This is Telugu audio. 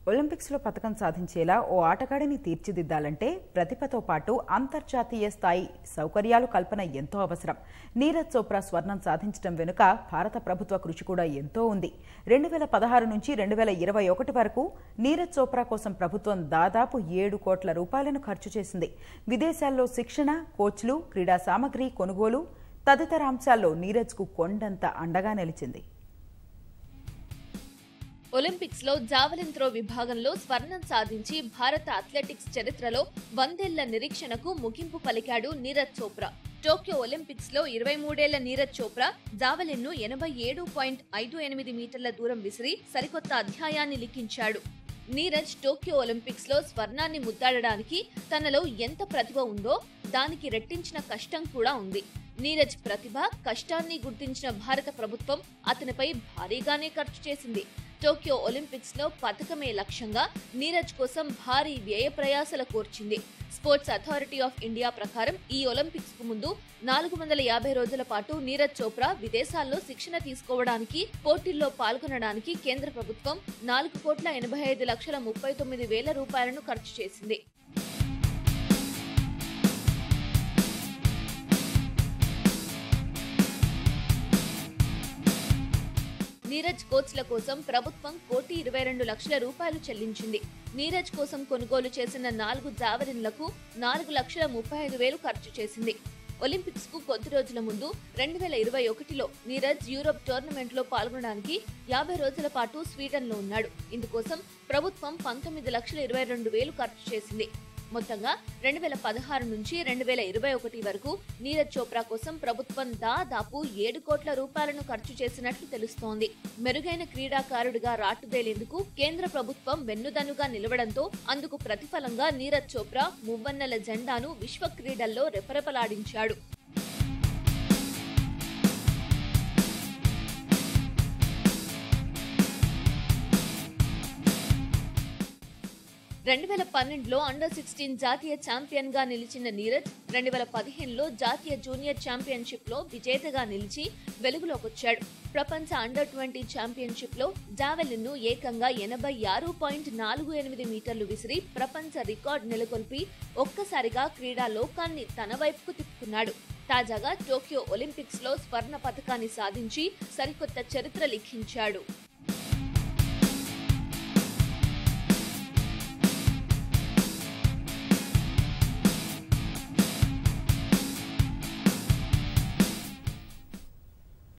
ఒలింపిక్స్లో పథకం సాధించేలా ఓ ఆటగాడిని తీర్చిదిద్దాలంటే ప్రతిభతో పాటు అంతర్జాతీయ స్థాయి సౌకర్యాలు కల్పన ఎంతో అవసరం నీరజ్ చోప్రా స్వర్ణం సాధించడం వెనుక భారత ప్రభుత్వ కృషి కూడా ఎంతో ఉంది రెండు వేల పదహారు నుంచి రెండు వేల ఇరవై ఒకటి వరకు నీరజ్ చోప్రా కోసం ప్రభుత్వం దాదాపు ఏడు కోట్ల రూపాయలను ఖర్చు చేసింది విదేశాల్లో శిక్షణ కోచ్లు క్రీడా సామగ్రి కొనుగోలు తదితర అంశాల్లో నీరజ్కు కొండంత అండగా నిలిచింది ఒలింపిక్స్ లో జావెలిన్ త్రో విభాగంలో స్వర్ణం సాధించి భారత అథ్లెటిక్స్ చరిత్రలో వందేళ్ల నిరీక్షణకు ముగింపు పలికాడు నీరజ్ చోప్రా టోక్యో ఒలింపిక్స్ లో ఇరవై మూడేళ్ల నీరజ్ చోప్రా జావెలిన్ ను ఎనభై ఏడు పాయింట్ ఐదు ఎనిమిది మీటర్ల దూరం విసిరి సరికొత్త అధ్యాయాన్ని లిఖించాడు నీరజ్ టోక్యో ఒలింపిక్స్ లో స్వర్ణాన్ని ముద్దాడడానికి తనలో ఎంత ప్రతిభ ఉందో దానికి రెట్టించిన కష్టం కూడా ఉంది నీరజ్ ప్రతిభ కష్టాన్ని గుర్తించిన భారత ప్రభుత్వం అతనిపై భారీగానే ఖర్చు చేసింది టోక్యో ఒలింపిక్స్ లో పథకమే లక్ష్యంగా నీరజ్ కోసం భారీ వ్యయ ప్రయాసల కోర్చింది స్పోర్ట్స్ అథారిటీ ఆఫ్ ఇండియా ప్రకారం ఈ ఒలింపిక్స్ కు ముందు నాలుగు వందల యాభై రోజుల పాటు నీరజ్ చోప్రా విదేశాల్లో శిక్షణ తీసుకోవడానికి పోటీల్లో పాల్గొనడానికి కేంద్ర ప్రభుత్వం నాలుగు కోట్ల ఎనభై ఐదు లక్షల ముప్పై తొమ్మిది వేల రూపాయలను ఖర్చు చేసింది నీరజ్ కోచ్ల కోసం ప్రభుత్వం కోటి ఇరవై రెండు లక్షల రూపాయలు చెల్లించింది నీరజ్ కోసం కొనుగోలు చేసిన నాలుగు జావెలిన్లకు నాలుగు లక్షల ముప్పై ఐదు వేలు ఖర్చు చేసింది ఒలింపిక్స్ కు కొద్ది రోజుల ముందు రెండు వేల ఇరవై ఒకటిలో నీరజ్ యూరోప్ టోర్నమెంట్ లో పాల్గొనడానికి యాభై రోజుల పాటు స్వీడన్ లో ఉన్నాడు ఇందుకోసం ప్రభుత్వం పంతొమ్మిది లక్షల ఇరవై రెండు వేలు ఖర్చు చేసింది మొత్తంగా రెండు వేల పదహారు నుంచి రెండు వేల ఇరవై ఒకటి వరకు నీరజ్ చోప్రా కోసం ప్రభుత్వం దాదాపు ఏడు కోట్ల రూపాయలను ఖర్చు చేసినట్లు తెలుస్తోంది మెరుగైన క్రీడాకారుడిగా రాటుదేలేందుకు కేంద్ర ప్రభుత్వం వెన్నుదన్నుగా నిలవడంతో అందుకు ప్రతిఫలంగా నీరజ్ చోప్రా మువ్వన్నెల జెండాను విశ్వ క్రీడల్లో రెపరెపలాడించాడు రెండు వేల పన్నెండులో అండర్ సిక్స్టీన్ జాతీయ ఛాంపియన్ గా నిలిచిన నీరజ్ రెండు వేల పదిహేనులో జాతీయ జూనియర్ ఛాంపియన్షిప్ లో విజేతగా నిలిచి వెలుగులోకొచ్చాడు ప్రపంచ అండర్ ట్వంటీ ఛాంపియన్షిప్ లో జావెలిన్ ను ఏకంగా ఎనభై ఆరు పాయింట్ నాలుగు ఎనిమిది మీటర్లు విసిరి ప్రపంచ రికార్డు నెలకొల్పి ఒక్కసారిగా క్రీడా లోకాన్ని తన వైపుకు తిప్పుకున్నాడు తాజాగా టోక్యో ఒలింపిక్స్ లో స్వర్ణ పథకాన్ని సాధించి సరికొత్త చరిత్ర లిఖించాడు